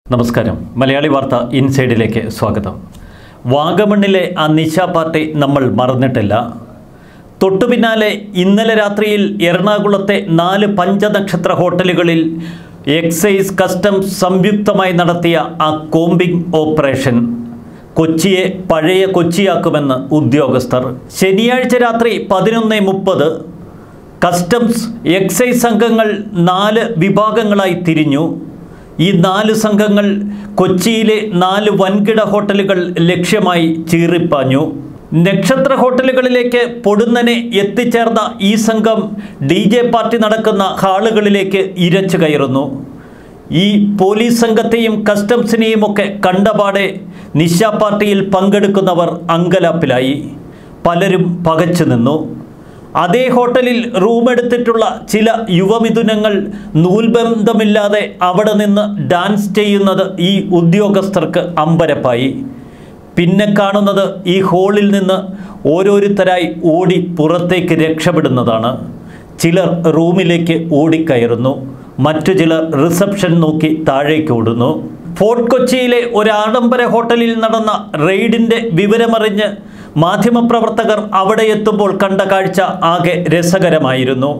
നമസ്കാരം മലയാളി വാർത്ത ഇൻസൈഡിലേക്ക് സ്വാഗതം വാഗമണ്ണിലെ ആ നിശ പാർട്ടി നമ്മൾ മറന്നിട്ടില്ല തൊട്ടു പിന്നാലെ ഇന്നലെ രാത്രിയിൽ എറണാകുളത്തെ നാല് പഞ്ചനക്ഷത്ര ഹോട്ടലുകളിൽ എക്സൈസ് കസ്റ്റംസ് സംയുക്തമായി നടത്തിയ ആ കോമ്പിംഗ് ഓപ്പറേഷൻ കൊച്ചിയെ പഴയ കൊച്ചിയാക്കുമെന്ന് ഉദ്യോഗസ്ഥർ ശനിയാഴ്ച രാത്രി പതിനൊന്ന് മുപ്പത് കസ്റ്റംസ് എക്സൈസ് സംഘങ്ങൾ നാല് വിഭാഗങ്ങളായി തിരിഞ്ഞു ഈ നാല് സംഘങ്ങൾ കൊച്ചിയിലെ നാല് വൻകിട ഹോട്ടലുകൾ ലക്ഷ്യമായി ചീറിപ്പാഞ്ഞു നക്ഷത്ര ഹോട്ടലുകളിലേക്ക് പൊടുന്നനെ എത്തിച്ചേർന്ന ഈ സംഘം ഡി ജെ പാർട്ടി നടക്കുന്ന ഹാളുകളിലേക്ക് ഇരച്ചു കയറുന്നു ഈ പോലീസ് സംഘത്തെയും കസ്റ്റംസിനെയും ഒക്കെ കണ്ടപാടെ നിശ പാർട്ടിയിൽ പങ്കെടുക്കുന്നവർ അങ്കലാപ്പിലായി പലരും പകച്ചു നിന്നു അതേ ഹോട്ടലിൽ റൂമെടുത്തിട്ടുള്ള ചില യുവമിഥുനങ്ങൾ നൂൽബന്ധമില്ലാതെ അവിടെ നിന്ന് ഡാൻസ് ചെയ്യുന്നത് ഈ ഉദ്യോഗസ്ഥർക്ക് അമ്പരപ്പായി പിന്നെ കാണുന്നത് ഈ ഹോളിൽ നിന്ന് ഓരോരുത്തരായി ഓടി പുറത്തേക്ക് രക്ഷപ്പെടുന്നതാണ് ചിലർ റൂമിലേക്ക് ഓടിക്കയറുന്നു മറ്റു ചിലർ റിസപ്ഷൻ നോക്കി താഴേക്ക് ഓടുന്നു ഫോർട്ട് കൊച്ചിയിലെ ഒരു ആഡംബര ഹോട്ടലിൽ നടന്ന റെയ്ഡിൻ്റെ വിവരമറിഞ്ഞ് മാധ്യമപ്രവർത്തകർ അവിടെ എത്തുമ്പോൾ കണ്ട കാഴ്ച ആകെ രസകരമായിരുന്നു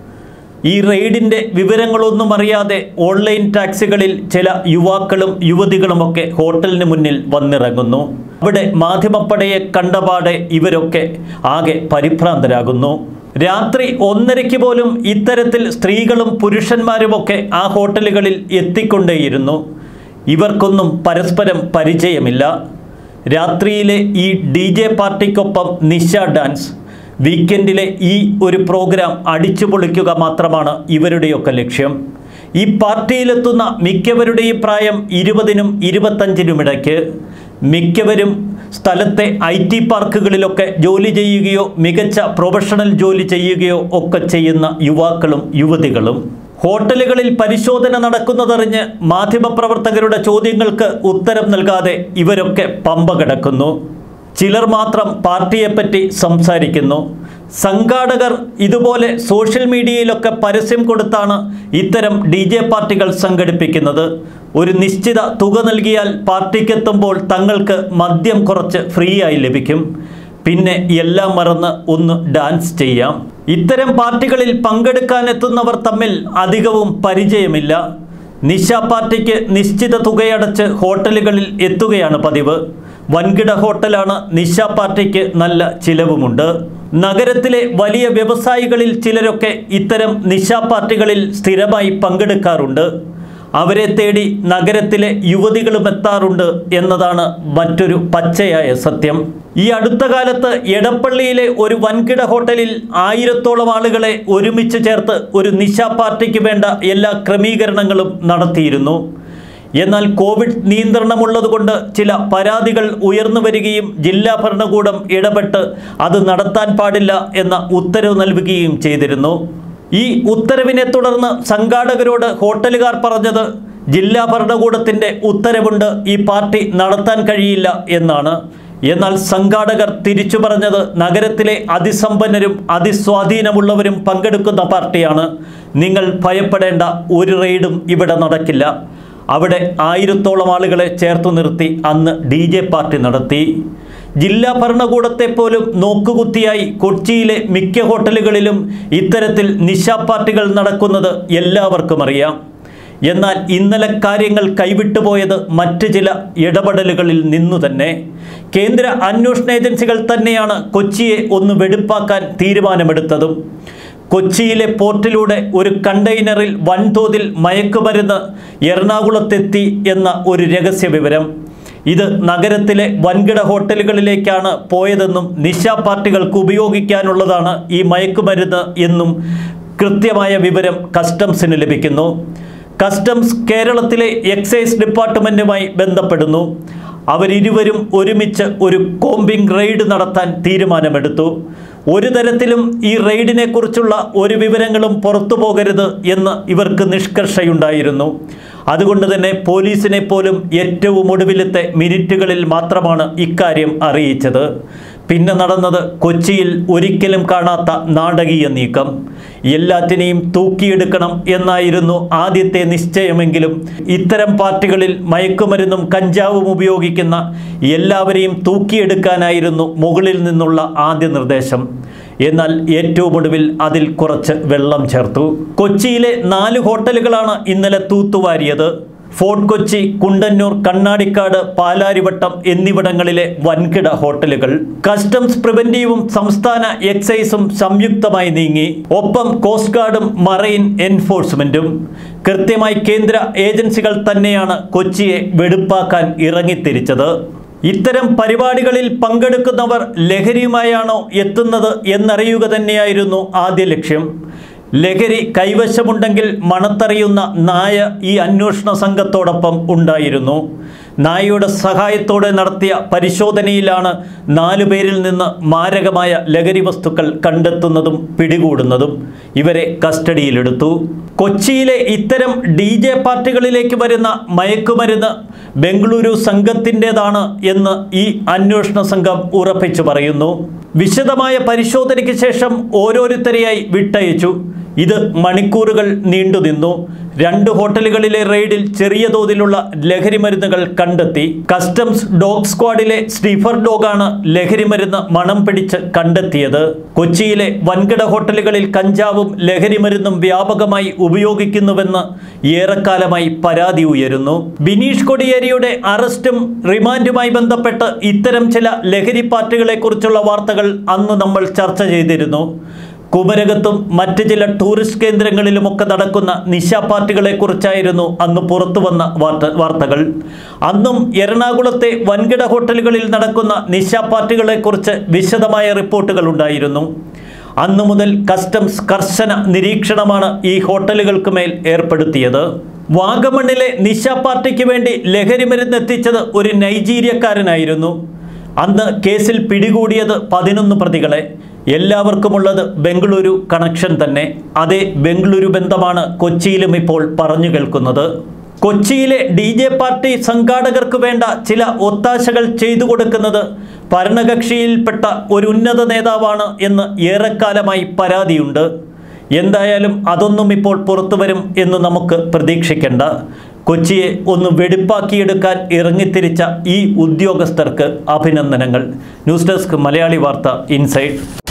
ഈ റെയ്ഡിൻ്റെ വിവരങ്ങളൊന്നും അറിയാതെ ഓൺലൈൻ ടാക്സികളിൽ ചില യുവാക്കളും യുവതികളുമൊക്കെ ഹോട്ടലിന് മുന്നിൽ വന്നിറങ്ങുന്നു അവിടെ മാധ്യമപ്പടയെ കണ്ടപാടെ ഇവരൊക്കെ ആകെ പരിഭ്രാന്തരാകുന്നു രാത്രി ഒന്നരയ്ക്ക് പോലും ഇത്തരത്തിൽ സ്ത്രീകളും പുരുഷന്മാരുമൊക്കെ ആ ഹോട്ടലുകളിൽ എത്തിക്കൊണ്ടേയിരുന്നു ഇവർക്കൊന്നും പരസ്പരം പരിചയമില്ല രാത്രിയിലെ ഈ ഡി ജെ പാർട്ടിക്കൊപ്പം നിശ ഡാൻസ് വീക്കെൻഡിലെ ഈ ഒരു പ്രോഗ്രാം അടിച്ചു പൊളിക്കുക മാത്രമാണ് ഇവരുടെയൊക്കെ ലക്ഷ്യം ഈ പാർട്ടിയിലെത്തുന്ന മിക്കവരുടെയും പ്രായം ഇരുപതിനും ഇരുപത്തഞ്ചിനും ഇടയ്ക്ക് മിക്കവരും സ്ഥലത്തെ ഐ ടി പാർക്കുകളിലൊക്കെ ജോലി ചെയ്യുകയോ മികച്ച പ്രൊഫഷണൽ ജോലി ചെയ്യുകയോ ഒക്കെ ചെയ്യുന്ന യുവാക്കളും യുവതികളും ഹോട്ടലുകളിൽ പരിശോധന നടക്കുന്നതറിഞ്ഞ് മാധ്യമപ്രവർത്തകരുടെ ചോദ്യങ്ങൾക്ക് ഉത്തരം നൽകാതെ ഇവരൊക്കെ പമ്പ കിടക്കുന്നു ചിലർ മാത്രം പാർട്ടിയെപ്പറ്റി സംസാരിക്കുന്നു സംഘാടകർ ഇതുപോലെ സോഷ്യൽ മീഡിയയിലൊക്കെ പരസ്യം കൊടുത്താണ് ഇത്തരം ഡി ജെ പാർട്ടികൾ സംഘടിപ്പിക്കുന്നത് ഒരു നിശ്ചിത തുക നൽകിയാൽ പാർട്ടിക്കെത്തുമ്പോൾ തങ്ങൾക്ക് മദ്യം കുറച്ച് ഫ്രീ ആയി ലഭിക്കും പിന്നെ എല്ലാം മറന്ന് ഒന്ന് ഡാൻസ് ചെയ്യാം ഇത്തരം പാർട്ടികളിൽ പങ്കെടുക്കാനെത്തുന്നവർ തമ്മിൽ അധികവും പരിചയമില്ല നിശ പാർട്ടിക്ക് നിശ്ചിത തുകയടച്ച് ഹോട്ടലുകളിൽ എത്തുകയാണ് പതിവ് വൻകിട ഹോട്ടലാണ് നിശ പാർട്ടിക്ക് നല്ല ചിലവുമുണ്ട് നഗരത്തിലെ വലിയ വ്യവസായികളിൽ ചിലരൊക്കെ ഇത്തരം നിശ പാർട്ടികളിൽ സ്ഥിരമായി പങ്കെടുക്കാറുണ്ട് അവരെ തേടി നഗരത്തിലെ യുവതികളും എത്താറുണ്ട് എന്നതാണ് മറ്റൊരു പച്ചയായ സത്യം ഈ അടുത്ത കാലത്ത് എടപ്പള്ളിയിലെ ഒരു വൻകിട ഹോട്ടലിൽ ആയിരത്തോളം ആളുകളെ ഒരുമിച്ച് ചേർത്ത് ഒരു നിശ പാർട്ടിക്ക് വേണ്ട എല്ലാ ക്രമീകരണങ്ങളും നടത്തിയിരുന്നു എന്നാൽ കോവിഡ് നിയന്ത്രണമുള്ളതുകൊണ്ട് ചില പരാതികൾ ഉയർന്നു വരികയും ജില്ലാ ഭരണകൂടം ഇടപെട്ട് അത് നടത്താൻ പാടില്ല എന്ന ഉത്തരവ് നൽകുകയും ചെയ്തിരുന്നു ഈ ഉത്തരവിനെ തുടർന്ന് സംഘാടകരോട് ഹോട്ടലുകാർ പറഞ്ഞത് ജില്ലാ ഭരണകൂടത്തിൻ്റെ ഉത്തരവുണ്ട് ഈ പാർട്ടി നടത്താൻ കഴിയില്ല എന്നാണ് എന്നാൽ സംഘാടകർ തിരിച്ചു പറഞ്ഞത് നഗരത്തിലെ അതിസമ്പന്നരും അതിസ്വാധീനമുള്ളവരും പങ്കെടുക്കുന്ന പാർട്ടിയാണ് നിങ്ങൾ ഭയപ്പെടേണ്ട ഒരു റെയ്ഡും ഇവിടെ നടക്കില്ല അവിടെ ആയിരത്തോളം ആളുകളെ ചേർത്തു നിർത്തി അന്ന് ഡി ജെ പാർട്ടി നടത്തി ജില്ലാ ഭരണകൂടത്തെ പോലും നോക്കുകുത്തിയായി കൊച്ചിയിലെ മിക്ക ഹോട്ടലുകളിലും ഇത്തരത്തിൽ നിശ പാർട്ടികൾ നടക്കുന്നത് എല്ലാവർക്കും അറിയാം എന്നാൽ ഇന്നലെ കാര്യങ്ങൾ കൈവിട്ടുപോയത് മറ്റ് ചില ഇടപെടലുകളിൽ നിന്നു തന്നെ കേന്ദ്ര അന്വേഷണ ഏജൻസികൾ തന്നെയാണ് കൊച്ചിയെ ഒന്ന് വെടുപ്പാക്കാൻ തീരുമാനമെടുത്തതും കൊച്ചിയിലെ പോർട്ടിലൂടെ ഒരു കണ്ടെയ്നറിൽ വൻതോതിൽ മയക്കുമരുന്ന് എറണാകുളത്തെത്തി എന്ന ഒരു രഹസ്യ വിവരം ഇത് നഗരത്തിലെ വൻകിട ഹോട്ടലുകളിലേക്കാണ് പോയതെന്നും നിശ പാർട്ടികൾക്ക് ഉപയോഗിക്കാനുള്ളതാണ് ഈ മയക്കുമരുന്ന് എന്നും കൃത്യമായ വിവരം കസ്റ്റംസിന് ലഭിക്കുന്നു കസ്റ്റംസ് കേരളത്തിലെ എക്സൈസ് ഡിപ്പാർട്ട്മെൻറ്റുമായി ബന്ധപ്പെടുന്നു അവരിരുവരും ഒരുമിച്ച് ഒരു കോമ്പിംഗ് റെയ്ഡ് നടത്താൻ തീരുമാനമെടുത്തു ഒരു തരത്തിലും ഈ റെയ്ഡിനെ കുറിച്ചുള്ള ഒരു വിവരങ്ങളും പുറത്തു പോകരുത് എന്ന് ഇവർക്ക് നിഷ്കർഷയുണ്ടായിരുന്നു അതുകൊണ്ട് തന്നെ പോലീസിനെ പോലും ഏറ്റവും ഒടുവിലത്തെ മിനിറ്റുകളിൽ മാത്രമാണ് ഇക്കാര്യം അറിയിച്ചത് പിന്നെ നടന്നത് കൊച്ചിയിൽ ഒരിക്കലും കാണാത്ത നാടകീയ നീക്കം എല്ലാറ്റിനെയും തൂക്കിയെടുക്കണം എന്നായിരുന്നു ആദ്യത്തെ നിശ്ചയമെങ്കിലും ഇത്തരം പാർട്ടികളിൽ മയക്കുമരുന്നും കഞ്ചാവും ഉപയോഗിക്കുന്ന എല്ലാവരെയും തൂക്കിയെടുക്കാനായിരുന്നു മുകളിൽ നിന്നുള്ള ആദ്യ നിർദ്ദേശം എന്നാൽ ഏറ്റവും ഒടുവിൽ അതിൽ കുറച്ച് വെള്ളം ചേർത്തു കൊച്ചിയിലെ നാല് ഹോട്ടലുകളാണ് ഇന്നലെ തൂത്തുവാരിയത് ഫോർട്ട് കൊച്ചി കുണ്ടന്നൂർ കണ്ണാടിക്കാട് പാലാരിവട്ടം എന്നിവിടങ്ങളിലെ വൻകിട ഹോട്ടലുകൾ കസ്റ്റംസ് പ്രിവന്റീവും സംസ്ഥാന എക്സൈസും സംയുക്തമായി നീങ്ങി ഒപ്പം കോസ്റ്റ് ഗാർഡും മറൈൻ എൻഫോഴ്സ്മെന്റും കൃത്യമായി കേന്ദ്ര ഏജൻസികൾ തന്നെയാണ് കൊച്ചിയെ വെടുപ്പാക്കാൻ ഇറങ്ങിത്തിരിച്ചത് ഇത്തരം പരിപാടികളിൽ പങ്കെടുക്കുന്നവർ ലഹരിയുമായാണോ എത്തുന്നത് എന്നറിയുക തന്നെയായിരുന്നു ആദ്യ ലക്ഷ്യം ലഹരി കൈവശമുണ്ടെങ്കിൽ മണത്തറിയുന്ന നായ ഈ അന്വേഷണ സംഘത്തോടൊപ്പം ഉണ്ടായിരുന്നു നായയുടെ സഹായത്തോടെ നടത്തിയ പരിശോധനയിലാണ് നാലു പേരിൽ നിന്ന് മാരകമായ ലഹരി വസ്തുക്കൾ കണ്ടെത്തുന്നതും പിടികൂടുന്നതും ഇവരെ കസ്റ്റഡിയിലെടുത്തു കൊച്ചിയിലെ ഇത്തരം ഡി ജെ പാർട്ടികളിലേക്ക് വരുന്ന മയക്കുമരുന്ന് ബംഗളൂരു സംഘത്തിൻ്റെതാണ് എന്ന് ഈ അന്വേഷണ സംഘം ഉറപ്പിച്ചു പറയുന്നു വിശദമായ പരിശോധനയ്ക്ക് ശേഷം ഓരോരുത്തരെയായി വിട്ടയച്ചു ഇത് മണിക്കൂറുകൾ നീണ്ടുനിന്നു രണ്ട് ഹോട്ടലുകളിലെ റെയ്ഡിൽ ചെറിയ തോതിലുള്ള ലഹരി മരുന്നുകൾ കണ്ടെത്തി കസ്റ്റംസ് ഡോഗ് സ്ക്വാഡിലെ സ്നീഫർ ഡോഗാണ് ലഹരി മരുന്ന് മണം പിടിച്ച് കണ്ടെത്തിയത് കൊച്ചിയിലെ വൻകിട ഹോട്ടലുകളിൽ കഞ്ചാവും ലഹരി മരുന്നും വ്യാപകമായി ഉപയോഗിക്കുന്നുവെന്ന് ഏറെക്കാലമായി പരാതി ഉയരുന്നു ബിനീഷ് കൊടിയേരിയുടെ അറസ്റ്റും റിമാൻഡുമായി ബന്ധപ്പെട്ട് ഇത്തരം ചില ലഹരി പാർട്ടികളെക്കുറിച്ചുള്ള വാർത്തകൾ അന്ന് നമ്മൾ ചർച്ച ചെയ്തിരുന്നു കുമരകത്തും മറ്റ് ചില ടൂറിസ്റ്റ് കേന്ദ്രങ്ങളിലുമൊക്കെ നടക്കുന്ന നിശ പാർട്ടികളെക്കുറിച്ചായിരുന്നു അന്ന് പുറത്തു വന്ന വാർത്ത വാർത്തകൾ അന്നും എറണാകുളത്തെ വൻകിട ഹോട്ടലുകളിൽ നടക്കുന്ന നിശ പാർട്ടികളെക്കുറിച്ച് വിശദമായ റിപ്പോർട്ടുകൾ ഉണ്ടായിരുന്നു അന്നു മുതൽ കസ്റ്റംസ് കർശന നിരീക്ഷണമാണ് ഈ ഹോട്ടലുകൾക്ക് മേൽ ഏർപ്പെടുത്തിയത് വാഗമണ്ണിലെ നിശ പാർട്ടിക്ക് വേണ്ടി ലഹരി മരുന്ന് എത്തിച്ചത് ഒരു നൈജീരിയക്കാരനായിരുന്നു അന്ന് കേസിൽ പിടികൂടിയത് പതിനൊന്ന് പ്രതികളെ എല്ലാവർക്കുമുള്ളത് ബംഗളൂരു കണക്ഷൻ തന്നെ അതേ ബംഗളൂരു ബന്ധമാണ് കൊച്ചിയിലും ഇപ്പോൾ പറഞ്ഞു കേൾക്കുന്നത് കൊച്ചിയിലെ ഡി ജെ പാർട്ടി സംഘാടകർക്ക് വേണ്ട ചില ഒത്താശകൾ ചെയ്തു കൊടുക്കുന്നത് ഭരണകക്ഷിയിൽപ്പെട്ട ഒരു ഉന്നത നേതാവാണ് എന്ന് ഏറെക്കാലമായി പരാതിയുണ്ട് എന്തായാലും അതൊന്നും ഇപ്പോൾ പുറത്തു വരും എന്ന് നമുക്ക് പ്രതീക്ഷിക്കേണ്ട കൊച്ചിയെ ഒന്ന് വെടിപ്പാക്കിയെടുക്കാൻ ഇറങ്ങിത്തിരിച്ച ഈ ഉദ്യോഗസ്ഥർക്ക് അഭിനന്ദനങ്ങൾ ന്യൂസ് ഡെസ്ക് മലയാളി വാർത്ത ഇൻസൈഡ്